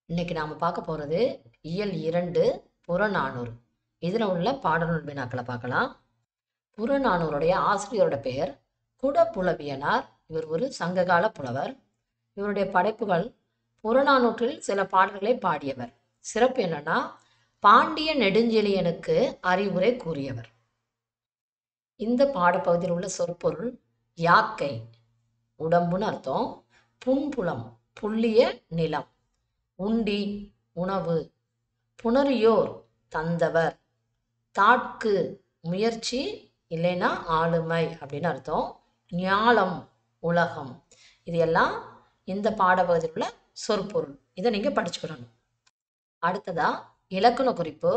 இன்னைக்கு நாம் பார்க்க போகிறது இயல் இரண்டு புறநானூறு இதில் உள்ள பாடநூல் வினாக்களை பார்க்கலாம் புறநானூருடைய ஆசிரியரோட பெயர் குடப்புலவியனார் இவர் ஒரு சங்ககால புலவர் இவருடைய படைப்புகள் புறநானூற்றில் சில பாடல்களை பாடியவர் சிறப்பு என்னன்னா பாண்டிய நெடுஞ்செழியனுக்கு அறிவுரை கூறியவர் இந்த பாடப்பகுதியில் உள்ள சொற்பொருள் யாக்கை உடம்புன்னு அர்த்தம் புன்புலம் புள்ளிய நிலம் உண்டி உணவு புணரியோர் தந்தவர் தாட்கு முயற்சி இல்லைன்னா ஆளுமை அப்படின்னு அர்த்தம் ஞாலம் உலகம் இது எல்லாம் இந்த பாடப்பகுதியில் உள்ள சொற்பொருள் இதை நீங்கள் படிச்சுக்கிடணும் அடுத்ததா இலக்கண குறிப்பு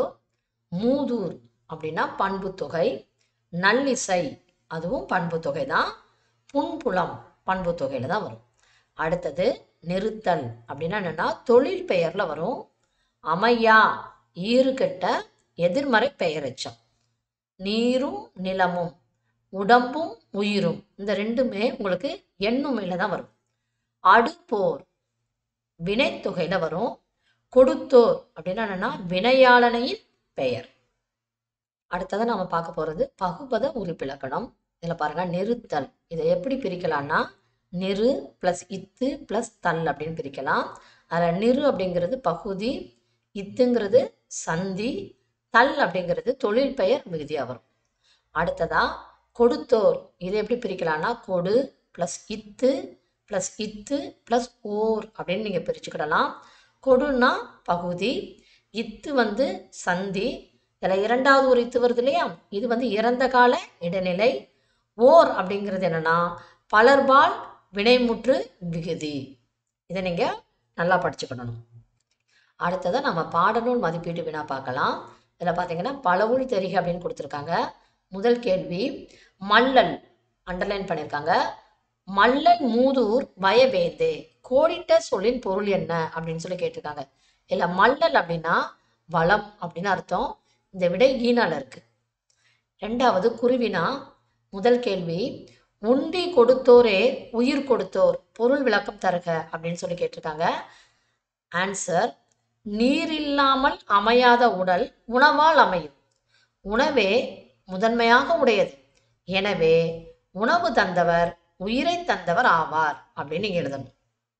மூதூர் அப்படின்னா பண்பு தொகை நல்லிசை அதுவும் பண்பு தொகை தான் புன்புலம் பண்பு தொகையில தான் வரும் அடுத்தது நிறுத்தல் அப்படின்னா என்னன்னா தொழில் பெயர்ல வரும் அமையா ஈறுகெட்ட எதிர்மறை பெயரெச்சம் நீரும் நிலமும் உடம்பும் உயிரும் இந்த ரெண்டுமே உங்களுக்கு எண்ணுமையில தான் வரும் அடுப்போர் வினைத்தொகையில வரும் கொடுத்தோர் அப்படின்னா என்னன்னா வினையாளனையின் பெயர் அடுத்ததை நம்ம பார்க்க போறது பகுபத உறுப்பிலக்கணம் இதில் பாருங்க நிறுத்தல் இதை எப்படி பிரிக்கலாம்னா நிறு ப்ளஸ் இத்து ப்ளஸ் தல் அப்படின்னு பிரிக்கலாம் அதில் நிறு அப்படிங்கிறது பகுதி இத்துங்கிறது சந்தி தல் அப்படிங்கிறது தொழில் பெயர் மிகுதியாக வரும் அடுத்ததா கொடுத்தோர் இதை எப்படி பிரிக்கலாம்னா கொடு ப்ளஸ் இத்து ப்ளஸ் இத்து ப்ளஸ் ஓர் அப்படின்னு நீங்கள் பிரிச்சுக்கிடலாம் கொடுன்னா பகுதி இத்து வந்து சந்தி இதில் இரண்டாவது ஒரு இத்து வருது இல்லையா இது வந்து இறந்த கால இடைநிலை ஓர் அப்படிங்கிறது என்னன்னா பலர்பால் வினைமுற்று விகுதி இதை நீங்கள் நல்லா படிச்சுக்கணும் அடுத்ததை நம்ம பாடநூல் மதிப்பீட்டு வினா பார்க்கலாம் இதில் பார்த்தீங்கன்னா பலவுள் தெரிக அப்படின்னு கொடுத்துருக்காங்க முதல் கேள்வி மல்லல் அண்டர்லைன் பண்ணியிருக்காங்க மல்லல் மூதூர் வயவேந்தே கோடிட்ட சொல்லின் பொருள் என்ன அப்படின்னு சொல்லி கேட்டிருக்காங்க இல்லை மல்லல் அப்படின்னா வளம் அப்படின்னு அர்த்தம் இந்த விடை ஈனால இருக்கு ரெண்டாவது குருவினா முதல் கேள்வி உண்டி கொடுத்தோரே உயிர் கொடுத்தோர் பொருள் விளக்கம் தருக அப்படின்னு சொல்லி கேட்டிருக்காங்க ஆன்சர் நீர் இல்லாமல் அமையாத உடல் உணவால் அமையும் உணவே முதன்மையாக உடையது எனவே உணவு தந்தவர் உயிரை தந்தவர் ஆவார் அப்படின்னு நீங்க எழுதணும்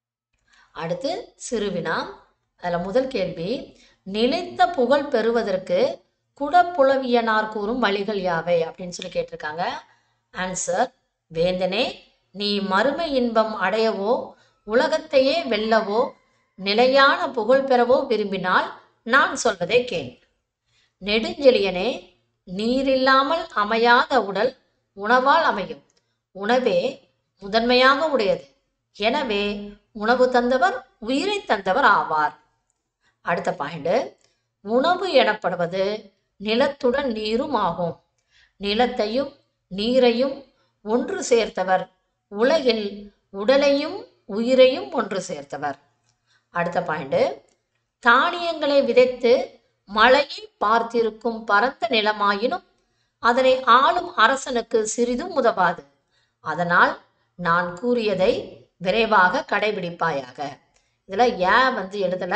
அடுத்து சிறுவினா அதில் முதல் கேள்வி நிலைத்த புகழ் பெறுவதற்கு குடப்புலவியனார் கூறும் வழிகள் யாவை அப்படின்னு சொல்லி கேட்டிருக்காங்க ஆன்சர் வேந்தனே நீ மறுமை இன்பம் அடையவோ உலகத்தையே வெல்லவோ நிலையான புகழ் பெறவோ விரும்பினால் நான் சொல்வதை கேள் நெடுஞ்செழியனே நீரில்லாமல் அமையாத உடல் உணவால் அமையும் உணவே முதன்மையாக உடையது எனவே உணவு தந்தவர் உயிரை தந்தவர் ஆவார் அடுத்த பாயிண்ட் உணவு எனப்படுவது நிலத்துடன் நீரும் ஆகும் நிலத்தையும் நீரையும் ஒன்று சேர்த்தவர் உலகில் உடலையும் உயிரையும் ஒன்று சேர்த்தவர் அடுத்த பாயிண்ட் தானியங்களை விதைத்து மழையை பார்த்திருக்கும் பரந்த நிலமாயினும் அதனை ஆளும் அரசனுக்கு சிறிதும் உதவாது அதனால் நான் கூறியதை விரைவாக கடைபிடிப்பாயாக இதில் ஏன் வந்து எழுதலை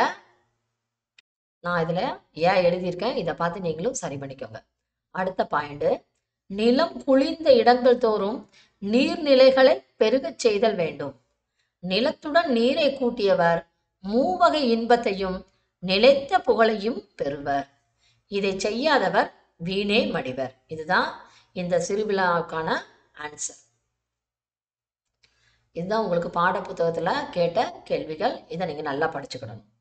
நான் இதில் ஏன் எழுதியிருக்கேன் இதை பார்த்து நீங்களும் சரி பண்ணிக்கோங்க அடுத்த பாயிண்ட் நிலம் குளிர்ந்த இடங்கள் தோறும் நீர்நிலைகளை பெருகச் செய்தல் வேண்டும் நிலத்துடன் நீரை கூட்டியவர் மூவகை இன்பத்தையும் நிலைத்த புகழையும் பெறுவர் இதை செய்யாதவர் வீணே மடிவர் இதுதான் இந்த சிறுவிழாவுக்கான ஆன்சர் இதுதான் உங்களுக்கு பாட புத்தகத்தில் கேட்ட கேள்விகள் இதை நீங்கள் நல்லா படிச்சுக்கணும்